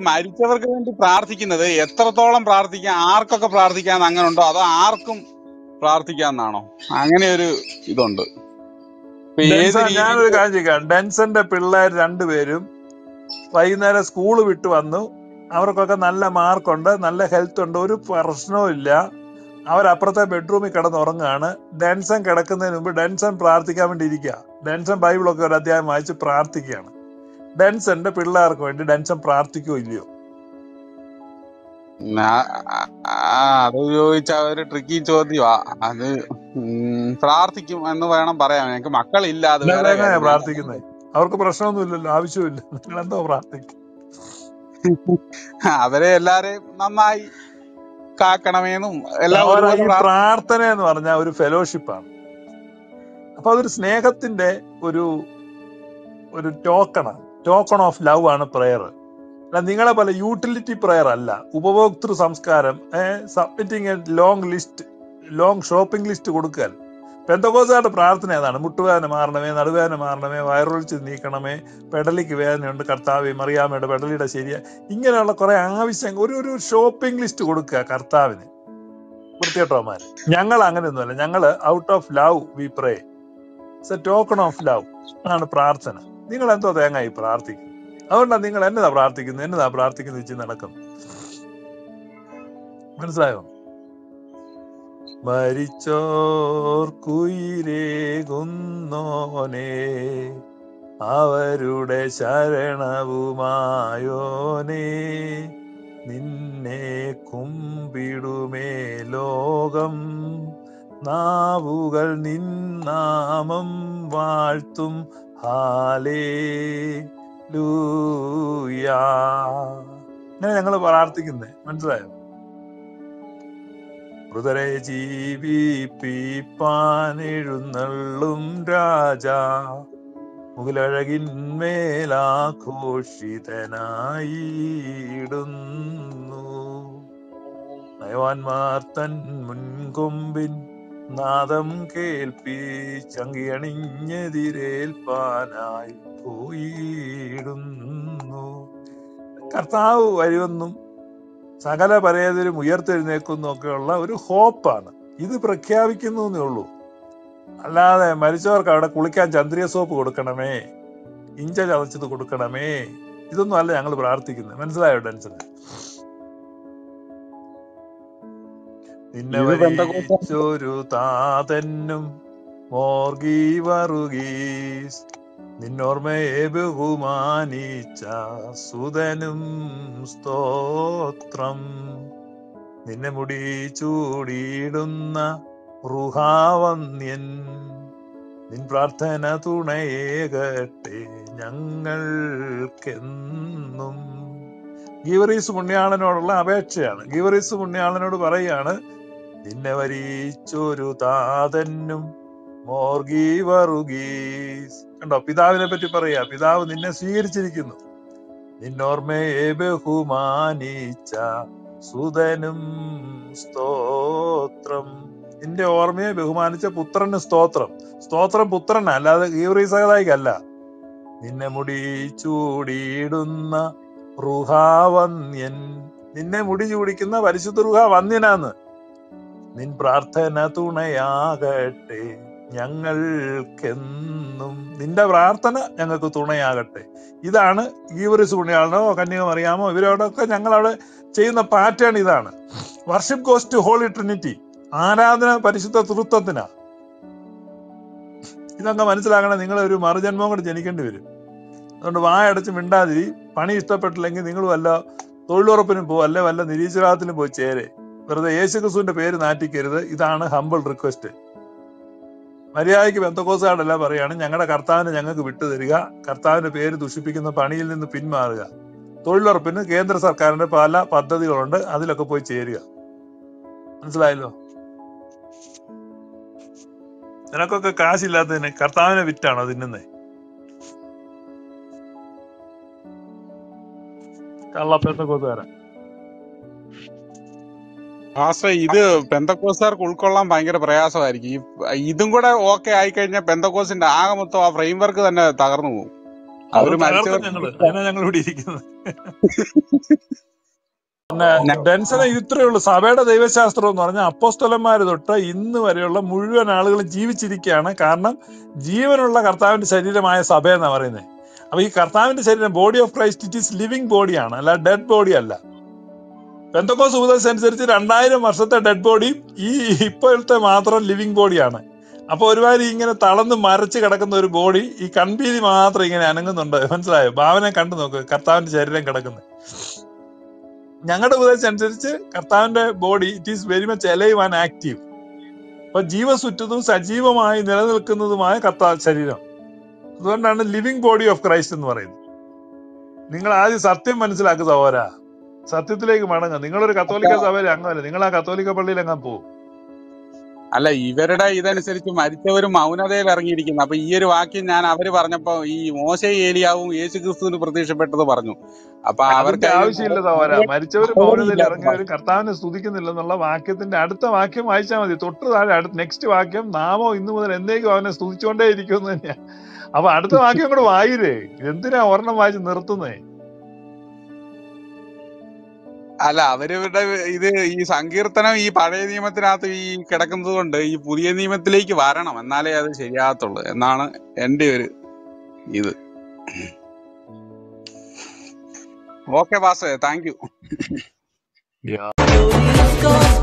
മരിച്ചവർക്ക് വേണ്ടി പ്രാർത്ഥിക്കുന്നത് എത്രത്തോളം പ്രാർത്ഥിക്കാം ആർക്കൊക്കെ പ്രാർത്ഥിക്കാന്ന് അങ്ങനെ ഉണ്ടോ അതോ ആർക്കും പ്രാർത്ഥിക്കാന്നാണോ അങ്ങനെ ഒരു ഇതുണ്ട് ഇപ്പൊ ഏത് ഡെൻസൺ ഞാനൊരു രീതിയിൽ കാര്യം ചോദിക്കാം ഡെൻസന്റെ പിള്ളേർ രണ്ടുപേരും വൈകുന്നേരം സ്കൂൾ വിട്ട് വന്നു അവർക്കൊക്കെ നല്ല മാർക്കുണ്ട് നല്ല ഹെൽത്ത് ഉണ്ട് ഒരു പ്രശ്നവും ഇല്ല അവരപ്പുറത്തെ ബെഡ്റൂമിൽ കിടന്ന് ഉറങ്ങുകയാണ് ഡെൻസൺ കിടക്കുന്നതിന് മുമ്പ് ഡെൻസൺ പ്രാർത്ഥിക്കാൻ വേണ്ടി ഇരിക്കുക ഡെൻസൺ ബൈബിളൊക്കെ ഒരു അധ്യായം വായിച്ച് പ്രാർത്ഥിക്കുകയാണ് ഡെൻസന്റെ പിള്ളേർക്ക് വേണ്ടി ഡെൻസൺ പ്രാർത്ഥിക്കുകയോ ഇല്ലയോ ആ- ആ, അത് ചോദിച്ച ഒരു ട്രിക്കി ചോദ്യമാ അത് ഉം, പ്രാർത്ഥിക്കും എന്ന് വേണം പറയാൻ ഞങ്ങക്ക് മക്കളില്ല അത് നിങ്ങൾ വേറെ എങ്ങനെയാ കാര്യം ഞാൻ പ്രാർത്ഥിക്കുന്നത് അവർക്ക് പ്രശ്നമൊന്നുമില്ലല്ലോ ആവശ്യമില്ല നിങ്ങൾ എന്തോ പ്രാർത്ഥിക്കും അവരെ എല്ലാരെയും നന്നായി കാക്കണമെന്നും എല്ലാം സഹോദരാ, ഒരുപോലെ ഈ പ്രാർത്ഥി പ്രാർത്ഥന എന്ന് പറഞ്ഞാൽ ഒരു ഫെലോഷിപ്പാണ് അപ്പൊ അതൊരു സ്നേഹത്തിന്റെ ഒരു ഒരു ടോക്കണാണ് ടോക്കൺ ഓഫ് ലവ് ആണ് പ്രെയർ അല്ല നിങ്ങളെ പോലെ യൂട്ടിലിറ്റി പ്രെയർ അല്ല ഉപഭോക്തൃ സംസ്കാരം submitting a long list long shopping list കൊടുക്കുക പെന്തകോസായിട്ട് പ്രാർത്ഥന ഏതാണ് മുട്ടുവേദന മാറണമേ നടുവേദന മാറണമേ വയറൊളിച്ച് നീക്കണമേ പെടലിക്ക് വേദനയുണ്ട് കർത്താവ് മറിയാമയുടെ പെടലിയുടെ ശരിയ ഇങ്ങനെയുള്ള കുറെ ആവശ്യം ഒരു ഒരു ഷോപ്പിംഗ് ലിസ്റ്റ് കൊടുക്കുക കർത്താവിന് വൃത്തികെട്ടവന്മാർ ഞങ്ങൾ അങ്ങനെയൊന്നുമല്ല ഞങ്ങൾ out of love we pray it's a token of love ആണ് പ്രാർത്ഥന നിങ്ങൾ എന്തോ തേങ്ങായി പ്രാർത്ഥിക്കും അതുകൊണ്ടാണ് നിങ്ങൾ എന്നതാ പ്രാർത്ഥിക്കുന്നത് എന്നതാ പ്രാർത്ഥിക്കുന്നത് വെച്ച് നടക്കും മനസ്സിലായോ മരിച്ചോർക്കുയിരേകുന്നോനെ അവരുടെ ശരണവുമായോനെ നിന്നെ കുമ്പിടുമേ ലോകം നാവുകൾ നിന്നാമം വാഴ്ത്തും ഹാലേ ലൂയാ അങ്ങനെ ഞങ്ങൾ പ്രാർത്ഥിക്കുന്നേ മനസ്സിലായോ മൃതരെ ജീവിപ്പിപ്പാൻ എഴുന്നള്ളും രാജാ മുകിലഴകിന്മേലാഘോഷിതനായിടുന്നു നയവാൻമാർ തൻ മുൻകൊമ്പിൻ നാദം കേൾപ്പിച്ചങ്കിയണിഞ്ഞെതിരേൽപ്പാനായി പോയിടുന്നു കർത്താവ് വരുമെന്നും സകല പരേതരും ഉയർത്തെഴുന്നേക്കുന്നു ഒക്കെയുള്ള ഒരു ഹോപ്പാണ് ഇത് പ്രഖ്യാപിക്കുന്നു എന്നേ ഉള്ളൂ അല്ലാതെ മരിച്ചവർക്ക് അവിടെ കുളിക്കാൻ ചന്ദ്രിയ സോപ്പ് കൊടുക്കണമേ ഇഞ്ച ചതച്ചത് കൊടുക്കണമേ ഇതൊന്നും അല്ല ഞങ്ങൾ പ്രാർത്ഥിക്കുന്നത് മനസ്സിലായോ ഡെൻസന് നിന്നെ ഇത് പെന്തക്കോസ്ത വരിച്ചൊരു താതന്നും മോർഗീ വറുഗീസ് നിന്നോർമ്മയെ ബഹുമാനിച്ച സുതനും സ്തോത്രം നിന്നെ മുടി ചൂടിയിടുന്ന റുഹാവന്യൻ നിൻ പ്രാർത്ഥന തുണയേകട്ടെ ഞങ്ങൾക്കെന്നും ഗീവറീസ് പുണ്യാളനോടുള്ള അപേക്ഷയാണ് ഗീവറീസ് പുണ്യാളനോട് പറയാണ് നിന്നെ വരിച്ചൊരു താതന്നും മോർഗീവറുഗീസ് കണ്ടോ പിതാവിനെ പറ്റി പറയാ പിതാവ് നിന്നെ സ്വീകരിച്ചിരിക്കുന്നു നിന്നോർമ്മയെ ബഹുമാനിച്ച സുതനും സ്തോത്രം നിന്റെ ഓർമ്മയെ ബഹുമാനിച്ച പുത്രന് സ്തോത്രം സ്തോത്രം പുത്രന അല്ലാതെ ഗീവറീസകതായിക്കല്ല നിന്നെ മുടി ചൂടിയിടുന്ന റുഹാവന്യൻ നിന്നെ മുടി ചൂടിക്കുന്ന പരിശുദ്ധ റുഹ വന്യനാന്ന് നിൻ പ്രാർത്ഥന തുണയാകട്ടെ ഞങ്ങൾക്കെന്നും നിന്റെ പ്രാർത്ഥന ഞങ്ങൾക്ക് തുണയാകട്ടെ ഇതാണ് ഗീവറിസ് പുണ്യാളനോ കന്യകം അറിയാമോ ഇവരോടൊക്കെ ഞങ്ങൾ അവിടെ ചെയ്യുന്ന പാറ്റേൺ ഇതാണ് worship goes to Holy Trinity ആരാധന പരിശുദ്ധ തൃത്വത്തിനാ ഇതൊക്കെ മനസ്സിലാക്കണം നിങ്ങൾ ഒരു മറുജന്മം കൂടെ ജനിക്കേണ്ടി വരും അതുകൊണ്ട് വായടച്ച് മിണ്ടാതിരി പണി ഇഷ്ടപ്പെട്ടില്ലെങ്കിൽ നിങ്ങൾ വല്ല തൊഴിലുറപ്പിനും പോകും അല്ലെ വല്ല നിരീശ്വരാത്തിനും പോയി ചേരെ വെറുതെ യേശു ക്രിസ്തുവിന്റെ പേര് നാറ്റിക്കരുത് ഇതാണ് ഹമ്പിൾ റിക്വസ്റ്റ് മര്യാദയ്ക്ക് ബന്ധക്കോസുകാരല്ല പറയാണ് ഞങ്ങളുടെ കർത്താവിനെ ഞങ്ങൾക്ക് വിട്ടുതരിക കർത്താവിന്റെ പേര് ദുഷിപ്പിക്കുന്ന പണിയിൽ നിന്ന് പിന്മാറുക തൊഴിലുറപ്പിന് കേന്ദ്ര സർക്കാരിന്റെ പല പദ്ധതികളുണ്ട് അതിലൊക്കെ പോയി ചേരുക മനസ്സിലായല്ലോ നിനക്കൊക്കെ കാശില്ലാത്തതിന് കർത്താവിനെ വിറ്റാണോ തിന്നുന്നേ കള്ള പെന്തക്കോസുകാരൻ പാസ്റ്റർ ഇത് പെന്തക്കോസ്താർക്ക് ഉൾക്കൊള്ളാൻ ഭയങ്കര പ്രയാസമായിരിക്കും ഈ ഇതും കൂടെ ഓക്കെ ആയിക്കഴിഞ്ഞാൽ പെന്തക്കോസിന്റെ ആകെ മൊത്തം ആ ഫ്രെയിം വർക്ക് തന്നെ തകർന്നു പോകും അത് അവര് തകർക്കും മരിച്ചവർ ഞങ്ങള് അതിനാ ഞങ്ങൾ ഇവിടെ ഇരിക്കുന്നത് പിന്നെ ഞ- ഡെൻസനെ ഇത്രയേ ഉള്ളൂ സഭയുടെ ദൈവശാസ്ത്രം എന്ന് പറഞ്ഞാൽ അപ്പോസ്തലന്മാര് തൊട്ട് ഇന്ന് വരെയുള്ള മുഴുവൻ ആളുകളും ജീവിച്ചിരിക്കുകയാണ് കാരണം ജീവനുള്ള കർത്താവിന്റെ ശരീരമായ സഭ എന്നാ പറയുന്നത് അപ്പൊ ഈ കർത്താവിന്റെ ശരീരം body of Christ it is living ബോഡിയാണ് അല്ല ഡെഡ് ബോഡി അല്ല പെന്തക്കോസ് ഉപദേശം അനുസരിച്ച് രണ്ടായിരം വർഷത്തെ ഡെഡ് ബോഡി ഈ ഇപ്പോഴത്തെ മാത്രം ലിവിങ് ബോഡിയാണ് അപ്പൊ ഒരുമാതിരി ഇങ്ങനെ തളർന്ന് മരച്ച് കിടക്കുന്ന ഒരു ബോഡി ഈ കൺപീലി മാത്രം ഇങ്ങനെ അനങ്ങുന്നുണ്ട് മനസ്സിലായോ ഭാവനെ കണ്ടു നോക്ക് കർത്താവിന്റെ ശരീരം കിടക്കുന്നത് ഞങ്ങളുടെ ഉപദേശം അനുസരിച്ച് കർത്താവിന്റെ body it is very much alive and active അപ്പൊ ജീവസുറ്റതും സജീവമായി നിലനിൽക്കുന്നതുമായ കർത്താവ് ശരീരം അതുകൊണ്ടാണ് ലിവിങ് ബോഡി ഓഫ് ക്രൈസ്റ്റ് എന്ന് പറയുന്നത് നിങ്ങൾ ആദ്യം സത്യം മനസ്സിലാക്കുക സഹോദര സത്യത്തിലേക്ക് മടങ്ങുക നിങ്ങളൊരു കത്തോലിക്ക സഭയിൽ അംഗമല്ല നിങ്ങൾ ആ കത്തോലിക്ക പള്ളിയിൽ അങ്ങ് പോകും അല്ല ഇവരുടെ ഇതനുസരിച്ച് മരിച്ചവരും മൗനതയിൽ ഇറങ്ങിയിരിക്കുന്നു അപ്പൊ ഈ ഒരു വാക്യം ഞാൻ അവര് പറഞ്ഞപ്പോ ഈ മോശ ഏലിയാവും യേശു ക്രിസ്തുവിന് പ്രത്യക്ഷപ്പെട്ടത് പറഞ്ഞു അപ്പൊ അവർക്ക് അതിന്റെ അതിന് ആവശ്യമില്ല സഹോദര മരിച്ചവർ മറുപടി മൗനതയിൽ ഇല്ല ഇറങ്ങിയവരും കർത്താവിനെ സ്തുതിക്കുന്നില്ലെന്നുള്ള വാക്യത്തിന്റെ അടുത്ത വാക്യം വായിച്ചാൽ മതി തൊട്ട് താഴെ അടുത്ത നെക്സ്റ്റ് വാക്യം നാമോ ഇന്നു മുതൽ എന്നേക്കും അവനെ സ്തുതിച്ചുകൊണ്ടേ ഇരിക്കുമെന്ന് തന്നെയാ അപ്പൊ അടുത്ത വാക്യം കൂടെ വായിരേ എന്തിനാ ഒരെണ്ണം വായിച്ച് നിർത്തുന്നേ അല്ല അവരവരുടെ ഇത് ഈ സങ്കീർത്തനം ഈ പഴയ നിയമത്തിനകത്ത് ഈ കിടക്കുന്നത് കൊണ്ട് ഈ പുതിയ നിയമത്തിലേക്ക് വരണം എന്നാലേ അത് ശരിയാകത്തുള്ളൂ എന്നാണ് എന്റെ ഒരു ഇത് ഓക്കെ ബാസേ thank you Yeah. Holy Ghost